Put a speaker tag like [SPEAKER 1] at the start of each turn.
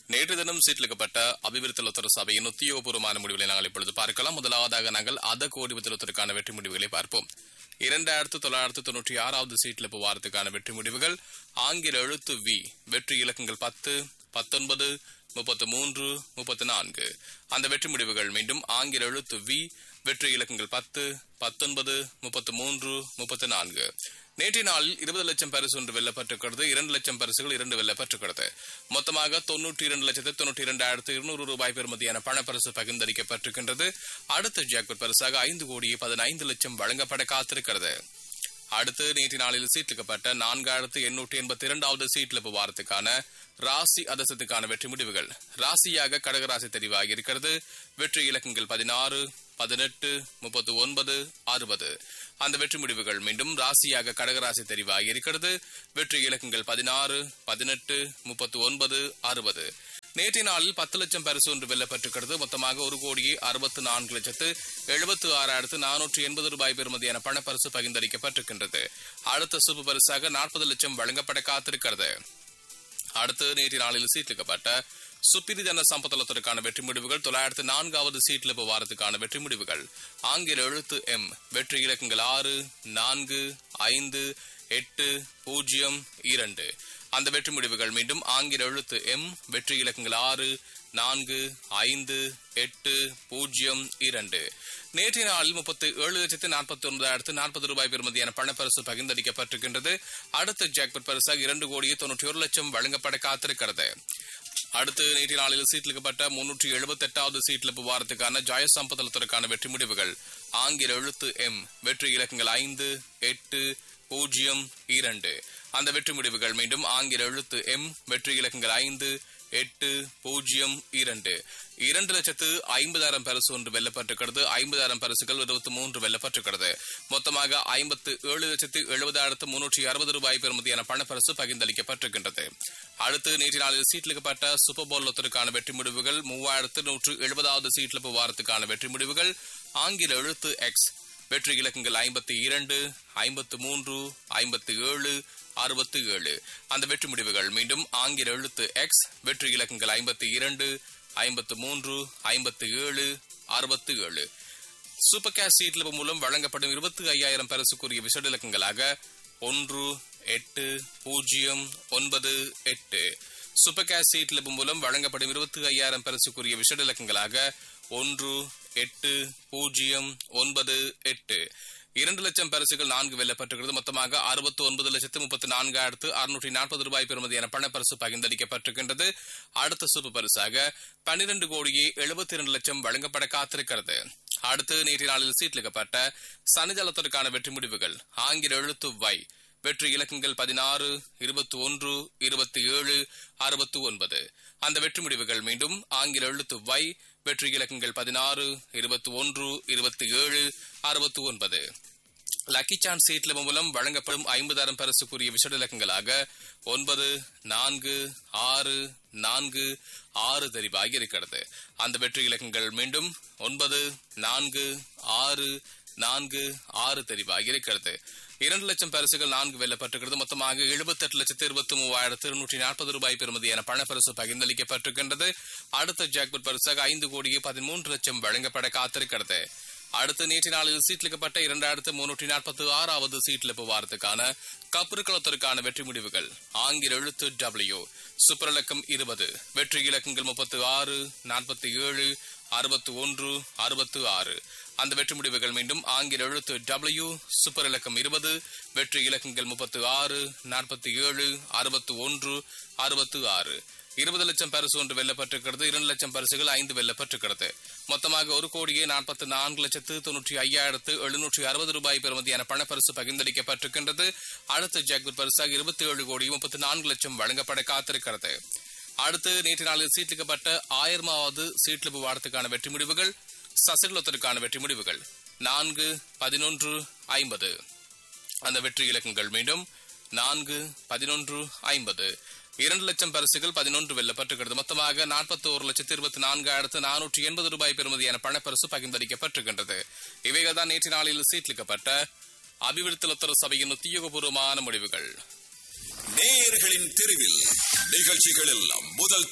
[SPEAKER 1] நேற்று தினம் சீட்டிலிக்கப்பட்ட அபிவிருத்தி லொத்தர சபையின் உத்தியோகபூர்வமான முடிவுகளை நாங்கள் இப்பொழுது பார்க்கலாம் முதலாவதாக நாங்கள் அத கோடி வித்திரத்திற்கான வெற்றி முடிவுகளை பார்ப்போம் இரண்டாயிரத்து தொள்ளாயிரத்து தொன்னூற்றி ஆறாவது சீட்டில் வாரத்துக்கான வெற்றி முடிவுகள் ஆங்கில எழுத்து வி வெற்றி இலக்கங்கள் பத்து பத்தொன்பது முப்பத்து மூன்று முப்பத்து நான்கு அந்த வெற்றி முடிவுகள் மீண்டும் ஆங்கில எழுத்து வி வெற்றி இலக்கங்கள் பத்து பத்தொன்பது முப்பத்து மூன்று முப்பத்து நான்கு நேற்றைய நாளில் இருபது லட்சம் பரிசு ஒன்று வெல்லப்பட்டிருக்கிறது இரண்டு லட்சம் பரிசுகள் இரண்டு வெல்லப்பட்டிருக்கிறது மொத்தமாக தொன்னூற்றி இரண்டு லட்சத்து தொன்னூற்றி இரண்டாயிரத்து இருநூறு ரூபாய் பெறுமதியான பணப்பரிசு பகிர்ந்தளிக்கப்பட்டிருக்கின்றது அடுத்த ஜாக்பட் பரிசாக ஐந்து கோடியே பதினைந்து லட்சம் வழங்கப்பட காத்திருக்கிறது அடுத்து நேற்று நாளில் சீட்லிக்கப்பட்ட நான்காயிரத்து எண்ணூற்றி எண்பத்தி இரண்டாவது சீட்ல வாரத்துக்கான ராசி அதசத்துக்கான வெற்றி முடிவுகள் ராசியாக கடகராசி தெரிவாகி இருக்கிறது வெற்றி இலக்கங்கள் பதினாறு பதினெட்டு முப்பத்தி ஒன்பது அறுபது அந்த வெற்றி முடிவுகள் மீண்டும் ராசியாக கடகராசி தெரிவாகி இருக்கிறது வெற்றி இலக்கங்கள் பதினாறு பதினெட்டு முப்பத்தி ஒன்பது அறுபது நேற்றைய நாளில் பத்து லட்சம் பரிசு ஒன்று வெல்லப்பட்டிருக்கிறது மொத்தமாக ஒரு கோடியே அறுபத்து நான்கு லட்சத்து எழுபத்து ஆறாயிரத்து நானூற்றி எண்பது ரூபாய் பெறுமதியான பணப்பரிசு பகிர்ந்தளிக்கப்பட்டிருக்கின்றது அடுத்த சுப்பு பரிசாக நாற்பது லட்சம் வழங்கப்பட காத்திருக்கிறது அடுத்து நேற்று நாளில் சீட்லிக்கப்பட்ட சுப்பிரி ஜன சம்பத்தலத்திற்கான வெற்றி முடிவுகள் தொள்ளாயிரத்து நான்காவது சீட்ல வாரத்துக்கான வெற்றி முடிவுகள் ஆங்கில எழுத்து எம் வெற்றி இலக்கங்கள் ஆறு நான்கு ஐந்து எட்டு பூஜ்ஜியம் இரண்டு அந்த வெற்றி முடிவுகள் மீண்டும் ஆங்கில எழுத்து எம் வெற்றி இலக்கங்கள் ஆறு நான்கு ஐந்து எட்டு பூஜ்ஜியம் இரண்டு நேற்றைய நாளில் முப்பத்தி ஏழு லட்சத்து நாற்பத்தி ஒன்பதாயிரத்து நாற்பது ரூபாய் பெறுமதியான பணப்பரிசு பகிர்ந்தளிக்கப்பட்டிருக்கின்றது அடுத்த ஜாக்பட் பரிசாக இரண்டு கோடியே தொன்னூற்றி ஒரு லட்சம் வழங்கப்பட காத்திருக்கிறது அடுத்து நேற்றைய நாளில் சீட்லிக்கப்பட்ட முன்னூற்றி எழுபத்தி எட்டாவது சீட்ல வாரத்துக்கான ஜாய சம்பதத்திற்கான வெற்றி முடிவுகள் ஆங்கில எழுத்து எம் வெற்றி இலக்கங்கள் ஐந்து எட்டு பூஜ்ஜியம் இரண்டு அந்த வெற்றி முடிவுகள் மீண்டும் ஆங்கில எழுத்து எம் வெற்றி இலக்கங்கள் ஐந்து எட்டு பூஜ்ஜியம் இரண்டு இரண்டு லட்சத்து ஐம்பதாயிரம் பரிசு ஒன்று வெல்லப்பட்டிருக்கிறது ஐம்பதாயிரம் பரிசுகள் இருபத்தி மூன்று வெல்லப்பட்டிருக்கிறது மொத்தமாக ஐம்பத்து ஏழு லட்சத்து எழுபதாயிரத்து முன்னூற்றி அறுபது ரூபாய் பெறுமதியான பணப்பரிசு பகிர்ந்தளிக்கப்பட்டிருக்கின்றது அடுத்து நேற்று நாளில் சீட்லிக்கப்பட்ட சூப்பர் போல் லொத்தருக்கான வெற்றி முடிவுகள் மூவாயிரத்து நூற்று எழுபதாவது சீட்ல வாரத்துக்கான வெற்றி முடிவுகள் ஆங்கில எழுத்து எக்ஸ் வெற்றி இலக்கங்கள் ஐம்பத்தி இரண்டு ஐம்பத்து மூன்று ஐம்பத்தி ஏழு அறுபத்தி ஏழு அந்த வெற்றி முடிவுகள் மீண்டும் ஆங்கில எழுத்து எக்ஸ் வெற்றி இலக்கங்கள் ஐம்பத்தி இரண்டு ஐம்பத்து மூன்று ஐம்பத்தி ஏழு அறுபத்தி ஏழு சூப்பர் கேஷ் சீட்ல மூலம் வழங்கப்படும் இருபத்தி ஐயாயிரம் பரிசுக்குரிய விசேட இலக்கங்களாக ஒன்று எட்டு பூஜ்ஜியம் ஒன்பது எட்டு சூப்பர் கேஷ் சீட்ல மூலம் வழங்கப்படும் இருபத்தி ஐயாயிரம் பரிசுக்குரிய விசேட இலக்கங்களாக ஒன்று எட்டு பூஜ்ஜியம் ஒன்பது எட்டு இரண்டு லட்சம் பரிசுகள் நான்கு வெல்லப்பட்டிருக்கிறது மொத்தமாக அறுபத்தி ஒன்பது லட்சத்து முப்பத்தி நான்காயிரத்து அறுநூற்றி நாற்பது ரூபாய் பெறுமதியான பணப்பரிசு பகிர்ந்தளிக்கப்பட்டிருக்கின்றது அடுத்த சூப்பு பரிசாக பன்னிரண்டு கோடியே எழுபத்தி இரண்டு லட்சம் வழங்கப்பட காத்திருக்கிறது அடுத்து நேற்று நாளில் சீட்லிக்கப்பட்ட சனிதளத்திற்கான வெற்றி முடிவுகள் ஆங்கில எழுத்து வை வெற்றி இலக்கங்கள் பதினாறு இருபத்தி ஒன்று இருபத்தி ஏழு அறுபத்தி ஒன்பது அந்த வெற்றி முடிவுகள் மீண்டும் ஆங்கில எழுத்து வை வெற்றி இலக்கங்கள் பதினாறு இருபத்தி ஒன்று இருபத்தி ஏழு அறுபத்தி ஒன்பது லக்கி சான்ஸ் சீட்ல மூலம் வழங்கப்படும் ஐம்பதாயிரம் பரிசுக்குரிய விசேட இலக்கங்களாக ஒன்பது நான்கு ஆறு நான்கு ஆறு தெரிவாகி இருக்கிறது அந்த வெற்றி இலக்கங்கள் மீண்டும் ஒன்பது நான்கு ஆறு நான்கு ஆறு தெரிவாகி இருக்கிறது இரண்டு லட்சம் பரிசுகள் நான்கு வெல்லப்பட்டிருக்கிறது மொத்தமாக எழுபத்தி எட்டு லட்சத்து இருபத்தி மூவாயிரத்து இருநூற்றி நாற்பது ரூபாய் பெறுமதியான பணப்பரிசு பகிர்ந்தளிக்கப்பட்டிருக்கின்றது அடுத்த ஜாக்பட் பரிசாக ஐந்து கோடியே பதிமூன்று லட்சம் வழங்கப்பட காத்திருக்கிறது அடுத்து நேற்று நாளில் சீட்லிக்கப்பட்ட இரண்டாயிரத்து முன்னூற்றி நாற்பத்தி ஆறாவது சீட்ல வாரத்துக்கான கப்புருக்களத்திற்கான வெற்றி முடிவுகள் ஆங்கில எழுத்து டபிள்யூ சூப்பர் இலக்கம் இருபது வெற்றி இலக்கங்கள் முப்பத்தி ஆறு நாற்பத்தி ஏழு அறுபத்தி ஒன்று அறுபத்து ஆறு அந்த வெற்றி முடிவுகள் மீண்டும் ஆங்கில எழுத்து டபிள்யூ சூப்பர் இலக்கம் இருபது வெற்றி இலக்கங்கள் முப்பத்தி ஆறு நாற்பத்தி ஏழு அறுபத்தி ஒன்று அறுபத்து ஆறு இருபது லட்சம் பரிசு ஒன்று வெல்லப்பட்டிருக்கிறது இரண்டு லட்சம் பரிசுகள் ஐந்து வெல்லப்பட்டிருக்கிறது மொத்தமாக ஒரு கோடியே நாற்பத்தி நான்கு லட்சத்து தொன்னூற்றி ஐயாயிரத்து எழுநூற்றி அறுபது ரூபாய் பெறுமதியான பணப்பரிசு பகிர்ந்தளிக்கப்பட்டிருக்கின்றது அடுத்த ஜாக்புட் பரிசாக இருபத்தி ஏழு கோடி முப்பத்தி நான்கு லட்சம் வழங்கப்பட காத்திருக்கிறது அடுத்து நேற்று நாளில் சீட்லிக்கப்பட்ட ஆயிரமாவது சீட்லிப்பு வாரத்துக்கான வெற்றி முடிவுகள் சசிகுலத்திற்கான வெற்றி முடிவுகள் நான்கு பதினொன்று ஐம்பது அந்த வெற்றி இலக்கங்கள் மீண்டும் நான்கு பதினொன்று ஐம்பது இரண்டு லட்சம் பரிசுகள் பதினொன்று வெல்லப்பட்டிருக்கிறது மொத்தமாக நாற்பத்தி ஒரு லட்சத்தி இருபத்தி நான்காயிரத்து நானூற்றி எண்பது ரூபாய் பெறுமதியான பணப்பரிசு பகிர்ந்தளிக்கப்பட்டிருக்கின்றது இவைகள் தான் நேற்று நாளில் சீட்லிக்கப்பட்ட அபிவிருத்தி லொத்தர சபையின் உத்தியோகபூர்வமான முடிவுகள்
[SPEAKER 2] நேயர்களின் தெருவில் நிகழ்ச்சிகளில் முதல்